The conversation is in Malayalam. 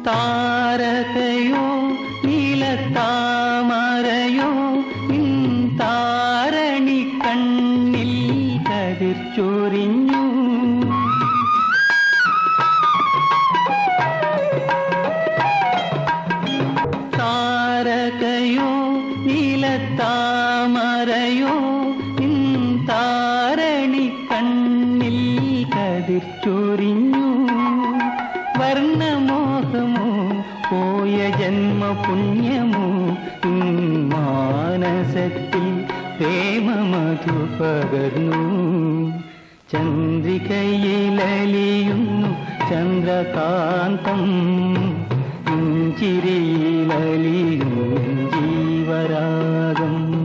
താരകയോ നീലത്താമരയോ നിൻ താരണി കണ്ണിൽ കതിർ ചൊരിഞ്ഞു താരകയോ നീലത്താമരയോ നിൻ താരണി കണ്ണിൽ കതിർ ചൊരിഞ്ഞു വർണ്ണമോഹമോ പോയ ജന്മപുണ്യമോ നിൻ മാനസത്തിൽ പ്രേമമധു പകർന്നു ചന്ദ്രികയിലലിയുന്നു ചന്ദ്രകാന്തം ചിരിയിലലിയും ജീവരാ